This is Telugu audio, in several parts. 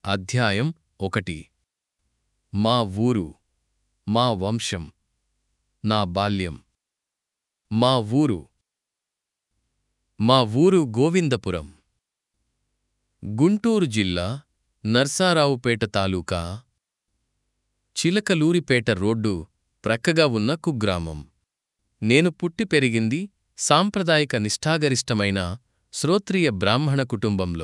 అధ్యాయం ఒకటి మా ఊరు మా వంశం నా బాల్యం మా ఊరు మా ఊరు గోవిందపురం గుంటూరు జిల్లా నర్సారావుపేట తాలూకా చిలకలూరిపేట రోడ్డు ప్రక్కగా ఉన్న కుగ్రామం నేను పుట్టి పెరిగింది సాంప్రదాయక నిష్ఠాగరిష్టమైన శ్రోత్రియ బ్రాహ్మణ కుటుంబంలో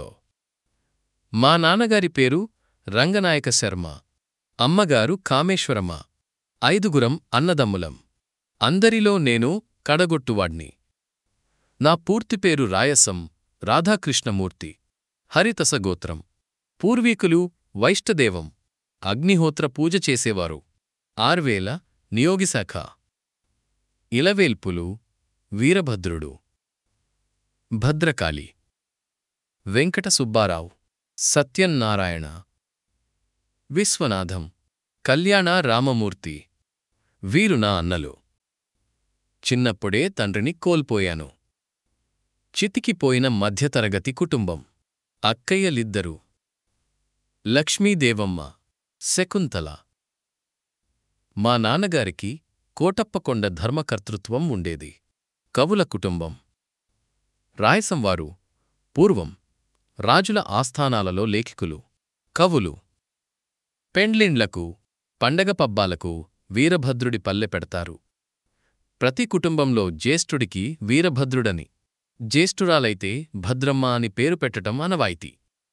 మా నాన్నగారి పేరు రంగనాయక శర్మ అమ్మగారు కామేశ్వరమ్మ ఐదుగురం అన్నదమ్ములం అందరిలో నేను కడగొట్టువాడ్ని నా పూర్తి పేరు రాయసం రాధాకృష్ణమూర్తి హరితస గోత్రం పూర్వీకులు వైష్టదేవం అగ్నిహోత్ర పూజ చేసేవారు ఆర్వేల నియోగిశాఖ ఇలవేల్పులు వీరభద్రుడు భద్రకాళి వెంకట సుబ్బారావు సత్యన్నారాయణ విశ్వనాథం కళ్యాణ రామమూర్తి వీరు నా అన్నలు చిన్నప్పుడే తండ్రిని కోల్పోయాను చితికిపోయిన మధ్యతరగతి కుటుంబం అక్కయ్యలిద్దరు లక్ష్మీదేవమ్మ శకుంతల మా నాన్నగారికి కోటప్పకొండ ధర్మకర్తృత్వం ఉండేది కవుల కుటుంబం రాయసంవారు పూర్వం రాజుల ఆస్థానాలలో లేఖికులు కవులు పెండ్లిండ్లకు పండగ పబ్బాలకు వీరభద్రుడి పల్లె పెడతారు ప్రతి కుటుంబంలో జ్యేష్ఠుడికి వీరభద్రుడని జ్యేష్ఠురాలైతే భద్రమ్మ అని పేరు పెట్టటం అనవాయితీ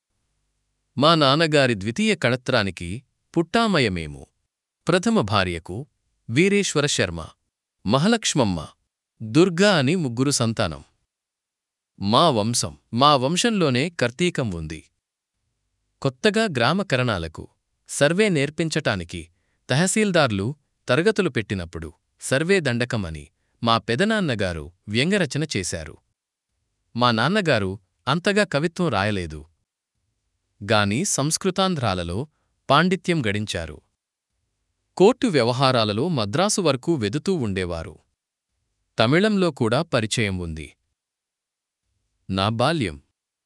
మా నాన్నగారి ద్వితీయ కణత్రానికి పుట్టామయమేము ప్రథమ భార్యకు వీరేశ్వర శర్మ మహలక్ష్మమ్మ దుర్గా అని ముగ్గురు సంతానం మా వంశం మా వంశంలోనే కర్తీకం ఉంది కొత్తగా గ్రామకరణాలకు సర్వే నేర్పించటానికి తహసీల్దార్లు తరగతులు పెట్టినప్పుడు సర్వే దండకమని మా పెదనాన్నగారు వ్యంగ్యరచన చేశారు మా నాన్నగారు అంతగా కవిత్వం రాయలేదు గాని సంస్కృతాంధ్రాలలో పాండిత్యం గడించారు కోర్టు వ్యవహారాలలో మద్రాసు వరకు వెదుతూ ఉండేవారు తమిళంలో కూడా పరిచయం ఉంది నా బాల్యం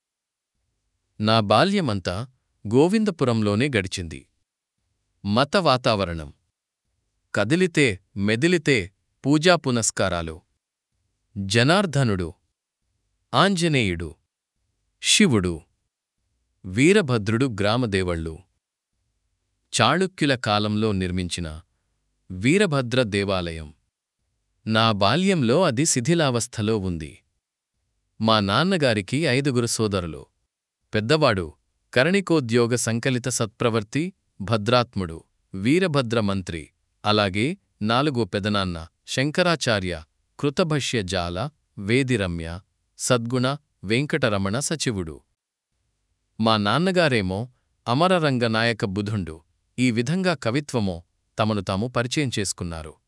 నా బాల్యమంతా గోవిందపురంలోనే గడిచింది మత వాతావరణం కదిలితే మెదిలితే పూజా పునస్కారాలు జనార్దనుడు ఆంజనేయుడు శివుడు వీరభద్రుడు గ్రామదేవళ్ళు చాళుక్యుల కాలంలో నిర్మించిన వీరభద్ర దేవాలయం నా బాల్యంలో అది శిథిలావస్థలో ఉంది మా నాన్నగారికి ఐదుగురు సోదరులు పెద్దవాడు కరణికోద్యోగ సంకలిత సత్ప్రవర్తి భద్రాత్ముడు వీరభద్ర మంత్రి అలాగే నాలుగో పెదనాన్న శంకరాచార్య కృతభష్య జాల వేదిరమ్య సద్గుణ వెంకటరమణ సచివుడు మా నాన్నగారేమో అమరరంగనాయక బుధుండు ఈ విధంగా కవిత్వమో తమను తాము పరిచయం చేసుకున్నారు